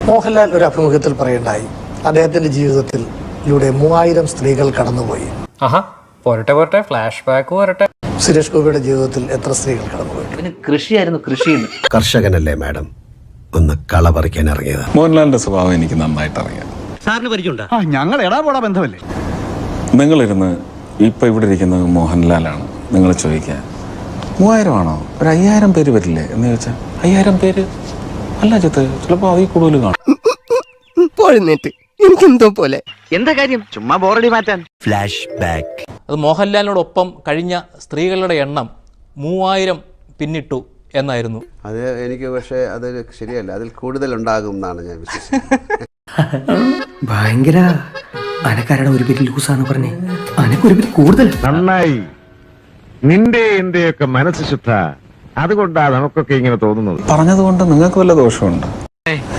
മോഹൻലാൽ ഒരു അഭിമുഖത്തിൽ പറയണ്ടായി അദ്ദേഹത്തിന്റെ ജീവിതത്തിൽ ലൂടെ മൂവായിരം സ്ത്രീകൾ കടന്നുപോയി ആഹാ പോരട്ടെ പോരട്ടെ ഫ്ലാഷ് ബാക്ക് പോരട്ടെ സുരേഷ് ഗോപിയുടെ ജീവിതത്തിൽ എത്ര സ്ത്രീകൾ കടന്നുപോയി പിന്നെ കൃഷിയായിരുന്നു കൃഷിന്ന് കർഷകനല്ലേ മാഡം ഒന്ന് കള പറിക്കാൻ ഇറങ്ങിയതാ മോഹൻലാലിന്റെ സ്വഭാവം എനിക്ക് നന്നായിട്ട് അറിയാം ഞങ്ങൾ എടാ പോടാ ബന്ധമല്ലേ നിങ്ങളിരുന്ന് ഇപ്പൊ ഇവിടെ ഇരിക്കുന്നത് മോഹൻലാലാണ് നിങ്ങൾ ചോദിക്കാൻ മൂവായിരം ആണോ ഒരു അയ്യായിരം പേര് വരില്ലേ എന്ന് ചോദിച്ചാൽ അയ്യായിരം പേര് അല്ല ചിത്ത് ചിലപ്പോൾ അതിൽ കൂടുതൽ കാണും എന്താ കാര്യം ചുമ്മാ ബോറടി മാറ്റാൻ അത് മോഹൻലാലിനോടൊപ്പം കഴിഞ്ഞ സ്ത്രീകളുടെ എണ്ണം മൂവായിരം പിന്നിട്ടു എന്നായിരുന്നു അത് എനിക്ക് പക്ഷേ അത് ശരിയല്ല അതിൽ കൂടുതൽ ഉണ്ടാകും എന്നാണ് ഞാൻ വിശ്വസിക്കുന്നത് ഭയങ്കര അനക്കാരുടെ ഒരു പേര് ലൂസാന്ന് പറഞ്ഞേ അനക്കൊരു പേര് കൂടുതൽ നന്നായി നിന്റെ എന്റെയൊക്കെ മനസ്സ് ശുദ്ധ അതുകൊണ്ടാ നമുക്കൊക്കെ ഇങ്ങനെ തോന്നുന്നത് പറഞ്ഞതുകൊണ്ട് നിങ്ങൾക്ക് വല്ല ദോഷമുണ്ട്